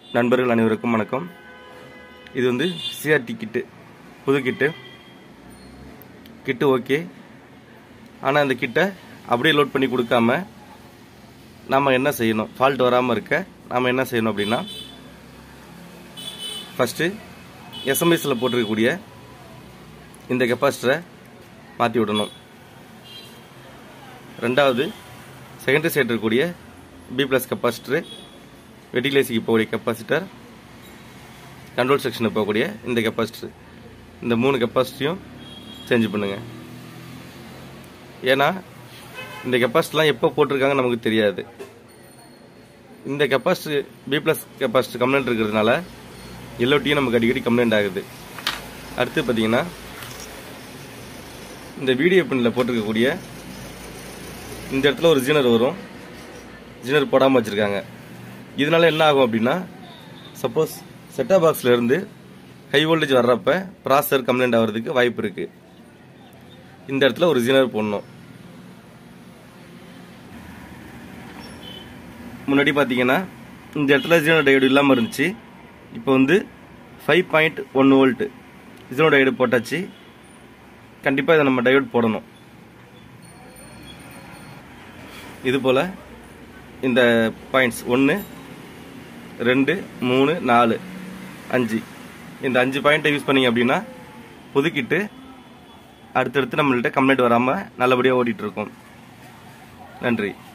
நண்பர்கள் அனைவருக்கும் வணக்கம் இது வந்து சிஆர்டி கிட்டு புது கிட்டு கிட்டு ஓகே ஆனால் இந்த கிட்டை அப்படியே லோட் பண்ணி கொடுக்காம நாம் என்ன செய்யணும் ஃபால்ட் வராமல் இருக்க நாம் என்ன செய்யணும் அப்படின்னா ஃபஸ்ட்டு எஸ்எம்எஸில் போட்டிருக்கக்கூடிய இந்த கெப்பாசிட்டரை மாற்றி விடணும் ரெண்டாவது செகண்டரி சைடு இருக்கக்கூடிய பி ப்ளஸ் கெப்பாசிட்டரு வெட்டிலேசிக்கு போகக்கூடிய கெப்பாசிட்டர் கண்ட்ரோல் செக்ஷனுக்கு போகக்கூடிய இந்த கெப்பாசிட்டர் இந்த மூணு கெப்பாசிட்டியும் சேஞ்ச் பண்ணுங்க ஏன்னா இந்த கெப்பாசிட்டிலாம் எப்போ போட்டிருக்காங்க நமக்கு தெரியாது இந்த capacity B plus capacity complaint இருக்கிறதுனால எல்ஓடியும் நமக்கு அடிக்கடி கம்ப்ளைண்ட் ஆகுது அடுத்து பார்த்தீங்கன்னா இந்த வீடியோ பின்னில் போட்டிருக்கக்கூடிய இந்த இடத்துல ஒரு ஜீனர் வரும் ஜீனர் போடாமல் வச்சுருக்காங்க இதனால என்ன ஆகும் அப்படின்னா சப்போஸ் செட்டா பாக்ஸ்ல இருந்து ஹை வோல்டேஜ் வர்றப்ப ப்ராசர் கம்ப்ளைண்ட் ஆகிறதுக்கு வாய்ப்பு இருக்கு இந்த இடத்துல ஒரு ஜீனர் போடணும் முன்னாடி பார்த்தீங்கன்னா இந்த இடத்துல ஜீனோ டயோடு இல்லாமல் இருந்துச்சு இப்போ வந்து five point one volt zener diode போட்டாச்சு கண்டிப்பாக இதை நம்ம டயோடு போடணும் இது போல் இந்த பாயிண்ட்ஸ் ஒன்று ரெண்டு மூணு நாலு அஞ்சு இந்த அஞ்சு பாயிண்ட்டை யூஸ் பண்ணீங்க அப்படின்னா புதுக்கிட்டு அடுத்தடுத்து நம்மள்ட்ட கம்ப்ளைண்ட் வராமல் நல்லபடியாக ஓடிட்டு இருக்கோம் நன்றி